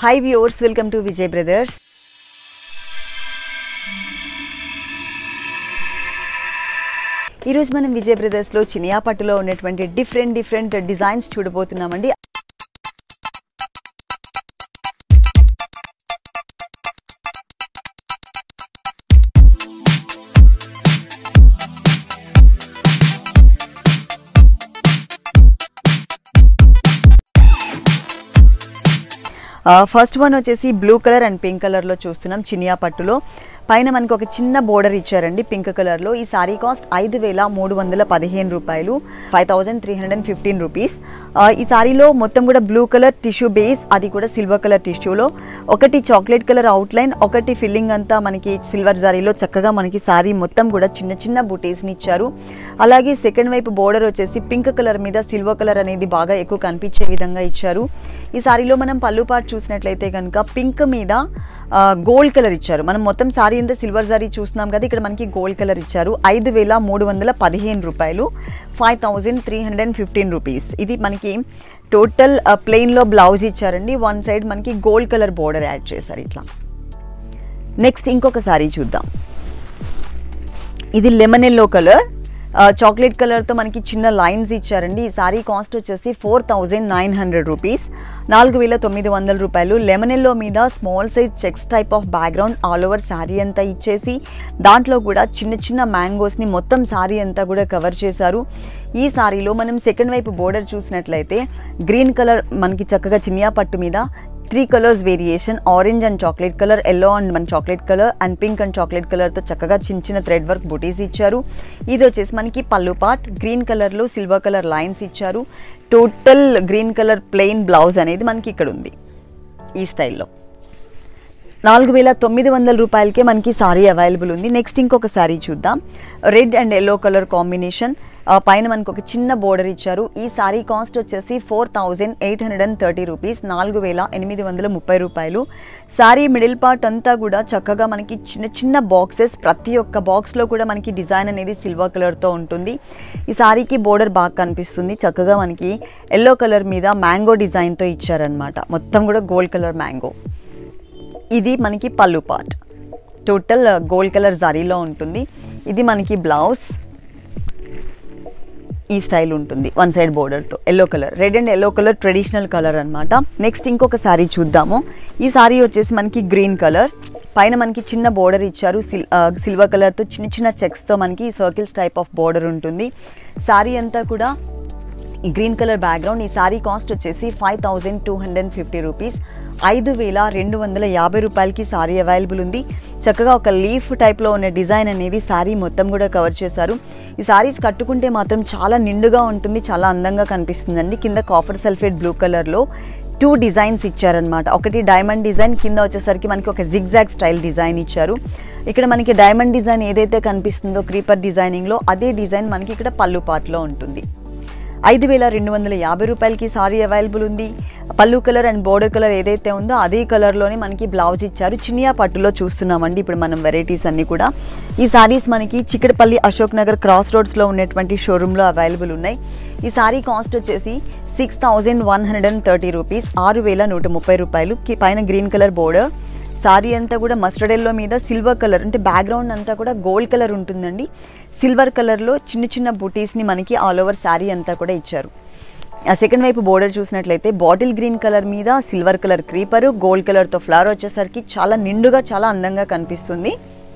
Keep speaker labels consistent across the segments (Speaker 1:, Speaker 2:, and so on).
Speaker 1: hi viewers welcome to Vijay brothers ఈరోజు మనం విజయ్ బ్రదర్స్లో చినియా పట్టులో ఉన్నటువంటి డిఫరెంట్ డిఫరెంట్ డిజైన్స్ చూడబోతున్నామండి ఫస్ట్ వన్ వచ్చేసి బ్లూ కలర్ అండ్ పింక్ కలర్లో చూస్తున్నాం చినియా పట్టులో పైన మనకు ఒక చిన్న బోర్డర్ ఇచ్చారండి పింక్ కలర్లో ఈ సారీ కాస్ట్ ఐదు వేల మూడు వందల పదిహేను రూపాయలు five thousand three hundred and fifteen rupees ఈ సారీలో మొత్తం కూడా బ్లూ కలర్ టిష్యూ బేస్ అది కూడా సిల్వర్ కలర్ టిష్యూలో ఒకటి చాక్లెట్ కలర్ అవుట్లైన్ ఒకటి ఫిల్లింగ్ అంతా మనకి సిల్వర్ జారీలో చక్కగా మనకి సారీ మొత్తం కూడా చిన్న చిన్న బుటీస్ని ఇచ్చారు అలాగే సెకండ్ వైపు బోర్డర్ వచ్చేసి పింక్ కలర్ మీద సిల్వర్ కలర్ అనేది బాగా ఎక్కువ కనిపించే విధంగా ఇచ్చారు ఈ సారీలో మనం పళ్ళు పాటు చూసినట్లయితే కనుక పింక్ మీద గోల్డ్ కలర్ ఇచ్చారు మనం మొత్తం సారీ అంతా సిల్వర్ సారీ చూస్తున్నాం కదా ఇక్కడ మనకి గోల్డ్ కలర్ ఇచ్చారు ఐదు వేల మూడు వందల పదిహేను రూపాయలు five thousand three hundred and fifteen rupees ఇది మనకి టోటల్ ప్లెయిన్లో బ్లౌజ్ ఇచ్చారండి వన్ సైడ్ మనకి గోల్డ్ కలర్ బోర్డర్ యాడ్ చేశారు ఇట్లా నెక్స్ట్ ఇంకొక సారీ చూద్దాం ఇది లెమన్ ఎల్లో కలర్ చాక్లెట్ కలర్తో మనకి చిన్న లైన్స్ ఇచ్చారండి ఈ సారీ కాస్ట్ వచ్చేసి four thousand nine hundred rupees నాలుగు వేల తొమ్మిది వందల రూపాయలు లెమన్ ఎల్లో మీద small size checks type of background all over sari అంతా ఇచ్చేసి దాంట్లో కూడా చిన్న చిన్న మ్యాంగోస్ని మొత్తం శారీ అంతా కూడా కవర్ చేశారు ఈ సారీలో మనం సెకండ్ వైపు బోర్డర్ చూసినట్లయితే గ్రీన్ కలర్ మనకి చక్కగా చినియా పట్టు మీద three colours variation orange and chocolate colour yellow and మన chocolate colour and pink and chocolate కలర్తో చక్కగా చిన్న చిన్న థ్రెడ్ వర్క్ బుటీస్ ఇచ్చారు ఇది వచ్చేసి మనకి పళ్ళు పార్ట్ గ్రీన్ కలర్లో సిల్వర్ కలర్ లైన్స్ ఇచ్చారు total green colour plain blouse అనేది మనకి ఇక్కడ ఉంది ఈ స్టైల్లో నాలుగు వేల తొమ్మిది వందల రూపాయలకే మనకి సారీ అవైలబుల్ ఉంది నెక్స్ట్ ఇంకొక సారీ చూద్దాం red and yellow colour combination పైన మనకు ఒక చిన్న బోర్డర్ ఇచ్చారు ఈ సారీ కాస్ట్ వచ్చేసి four thousand eight hundred and thirty rupees నాలుగు వేల ఎనిమిది వందల ముప్పై రూపాయలు సారీ మిడిల్ పార్ట్ అంతా కూడా చక్కగా మనకి చిన్న చిన్న బాక్సెస్ ప్రతి ఒక్క బాక్స్లో కూడా మనకి డిజైన్ అనేది సిల్వర్ కలర్తో ఉంటుంది ఈ సారీకి బోర్డర్ బాగా కనిపిస్తుంది చక్కగా మనకి ఎల్లో కలర్ మీద మ్యాంగో డిజైన్తో ఇచ్చారనమాట మొత్తం కూడా గోల్డ్ కలర్ మ్యాంగో ఇది మనకి పళ్ళు పార్ట్ టోటల్ గోల్డ్ కలర్ జరీలో ఉంటుంది ఇది మనకి బ్లౌజ్ ఈ స్టైల్ ఉంటుంది వన్ సైడ్ బోర్డర్తో yellow colour red and yellow colour traditional colour అనమాట నెక్స్ట్ ఇంకొక శారీ చూద్దాము ఈ శారీ వచ్చేసి మనకి గ్రీన్ కలర్ పైన మనకి చిన్న బోర్డర్ ఇచ్చారు సిల్ సిల్వర్ కలర్తో చిన్న చిన్న చెక్స్తో మనకి సర్కిల్స్ టైప్ ఆఫ్ బోర్డర్ ఉంటుంది శారీ అంతా కూడా ఈ గ్రీన్ కలర్ బ్యాక్గ్రౌండ్ ఈ సారీ కాస్ట్ వచ్చేసి five thousand two hundred fifty rupees ఐదు వేల రెండు వందల యాభై రూపాయలకి సారీ అవైలబుల్ ఉంది చక్కగా ఒక లీఫ్ టైప్లో ఉన్న డిజైన్ అనేది సారీ మొత్తం కూడా కవర్ చేశారు ఈ సారీస్ కట్టుకుంటే మాత్రం చాలా నిండుగా ఉంటుంది చాలా అందంగా కనిపిస్తుందండి కింద కాఫర్ సల్ఫేట్ బ్లూ కలర్లో టూ డిజైన్స్ ఇచ్చారనమాట ఒకటి డైమండ్ డిజైన్ కింద వచ్చేసరికి మనకి ఒక జిగ్జాగ్ స్టైల్ డిజైన్ ఇచ్చారు ఇక్కడ మనకి డైమండ్ డిజైన్ ఏదైతే కనిపిస్తుందో క్రీపర్ డిజైనింగ్లో అదే డిజైన్ మనకి ఇక్కడ పళ్ళు పార్ట్లో ఉంటుంది ఐదు వేల రెండు వందల యాభై రూపాయలకి సారీ అవైలబుల్ ఉంది పళ్ళు కలర్ అండ్ బోర్డర్ కలర్ ఏదైతే ఉందో అదే కలర్లోనే మనకి బ్లౌజ్ ఇచ్చారు చినియా పట్టులో చూస్తున్నామండి ఇప్పుడు మనం వెరైటీస్ అన్నీ కూడా ఈ సారీస్ మనకి చిక్కడపల్లి అశోక్ నగర్ క్రాస్ రోడ్స్లో ఉన్నటువంటి షోరూంలో అవైలబుల్ ఉన్నాయి ఈ సారీ కాస్ట్ వచ్చేసి six thousand one hundred and thirty rupees ఆరు వేల నూట ముప్పై రూపాయలు పైన గ్రీన్ కలర్ బోర్డర్ సారీ అంతా కూడా మస్టర్డ్ ఎల్లో మీద సిల్వర్ కలర్ అంటే బ్యాక్గ్రౌండ్ అంతా కూడా గోల్డ్ కలర్ ఉంటుందండి సిల్వర్ కలర్లో చిన్న చిన్న బుటీస్ని మనకి ఆల్ ఓవర్ శారీ అంతా కూడా ఇచ్చారు ఆ సెకండ్ వైపు బోర్డర్ చూసినట్లయితే బాటిల్ గ్రీన్ కలర్ మీద సిల్వర్ కలర్ క్రీపరు గోల్డ్ కలర్తో ఫ్లవర్ వచ్చేసరికి చాలా నిండుగా చాలా అందంగా కనిపిస్తుంది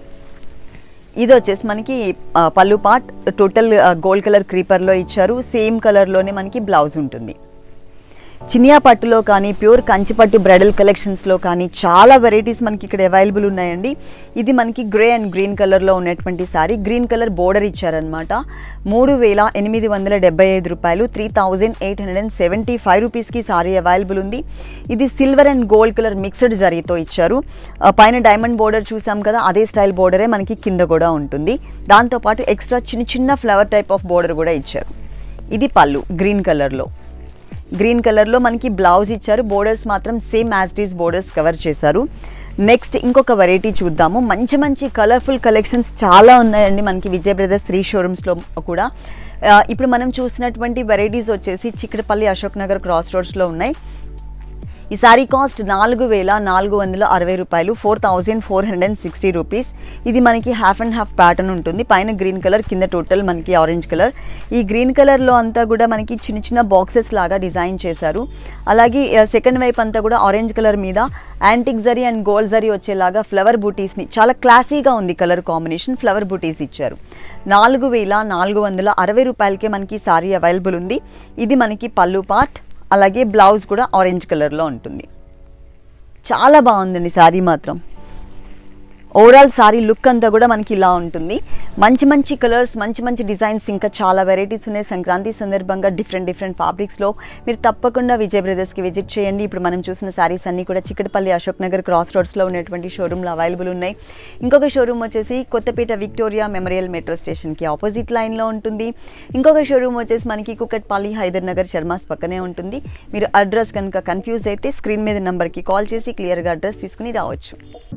Speaker 1: ఇది వచ్చేసి మనకి పళ్ళు పార్ట్ టోటల్ గోల్డ్ కలర్ క్రీపర్లో ఇచ్చారు సేమ్ కలర్లోనే మనకి బ్లౌజ్ ఉంటుంది చినియా పట్టులో కానీ ప్యూర్ కంచిపట్టు బ్రైడల్ కలెక్షన్స్లో కానీ చాలా వెరైటీస్ మనకి ఇక్కడ అవైలబుల్ ఉన్నాయండి ఇది మనకి గ్రే అండ్ గ్రీన్ కలర్లో ఉన్నటువంటి సారీ గ్రీన్ కలర్ బోర్డర్ ఇచ్చారనమాట మూడు వేల ఎనిమిది వందల డెబ్బై ఐదు రూపాయలు three thousand eight hundred and seventy five రూపీస్కి సారీ అవైలబుల్ ఉంది ఇది silver and gold colour mixed జరీతో ఇచ్చారు పైన డైమండ్ బోర్డర్ చూసాం కదా అదే స్టైల్ బోర్డరే మనకి కింద కూడా ఉంటుంది దాంతోపాటు ఎక్స్ట్రా చిన్న చిన్న ఫ్లవర్ టైప్ ఆఫ్ బోర్డర్ కూడా ఇచ్చారు ఇది పళ్ళు గ్రీన్ కలర్లో గ్రీన్ కలర్లో మనకి బ్లౌజ్ ఇచ్చారు బోర్డర్స్ మాత్రం same as these borders cover చేశారు నెక్స్ట్ ఇంకొక వెరైటీ చూద్దాము మంచి మంచి కలర్ఫుల్ కలెక్షన్స్ చాలా ఉన్నాయండి మనకి విజయ్ బ్రదర్స్ త్రీ షోరూమ్స్లో కూడా ఆ, ఇప్పుడు మనం చూసినటువంటి వెరైటీస్ వచ్చేసి చిక్కడపల్లి అశోక్ నగర్ క్రాస్ రోడ్స్లో ఉన్నాయి ఈ శారీ కాస్ట్ నాలుగు వేల నాలుగు వందల అరవై రూపాయలు four thousand four hundred and sixty rupees ఇది మనకి హాఫ్ అండ్ హాఫ్ ప్యాటర్న్ ఉంటుంది పైన గ్రీన్ కలర్ కింద టోటల్ మనకి ఆరెంజ్ కలర్ ఈ గ్రీన్ కలర్లో అంతా కూడా మనకి చిన్న చిన్న బాక్సెస్ లాగా డిజైన్ చేశారు అలాగే సెకండ్ వైపు అంతా కూడా ఆరెంజ్ కలర్ మీద antique zari and gold zari వచ్చేలాగా ఫ్లవర్ బూటీస్ని చాలా క్లాసీగా ఉంది కలర్ కాంబినేషన్ ఫ్లవర్ బూటీస్ ఇచ్చారు నాలుగు వేల నాలుగు వందల అరవై రూపాయలకే మనకి సారీ అవైలబుల్ ఉంది ఇది మనకి పళ్ళు పార్ట్ అలాగే బ్లౌజ్ కూడా ఆరెంజ్ కలర్లో ఉంటుంది చాలా బాగుందండి శారీ మాత్రం ఓవరాల్ సారీ లుక్ అంతా కూడా మనకి ఇలా ఉంటుంది మంచి మంచి కలర్స్ మంచి మంచి డిజైన్స్ ఇంకా చాలా వెరైటీస్ ఉన్నాయి సంక్రాంతి సందర్భంగా డిఫరెంట్ డిఫరెంట్ ఫ్యాబ్రిక్స్లో మీరు తప్పకుండా విజయ్ బ్రదర్స్కి విజిట్ చేయండి ఇప్పుడు మనం చూసిన శారీస్ అన్నీ కూడా చిక్కటపల్లి అశోక్ నగర్ క్రాస్ రోడ్స్లో ఉన్నటువంటి షోరూమ్లో అవైలబుల్ ఉన్నాయి ఇంకొక షోరూమ్ వచ్చేసి కొత్తపేట విక్టోరియా మెమోరియల్ మెట్రో స్టేషన్కి ఆపోజిట్ లైన్లో ఉంటుంది ఇంకొక షోరూమ్ వచ్చేసి మనకి కుకట్పల్లి హైదర్ నగర్ శర్మాస్ పక్కనే ఉంటుంది మీరు అడ్రస్ కనుక కన్ఫ్యూజ్ అయితే స్క్రీన్ మీద నెంబర్కి కాల్ చేసి క్లియర్గా అడ్రస్ తీసుకుని రావచ్చు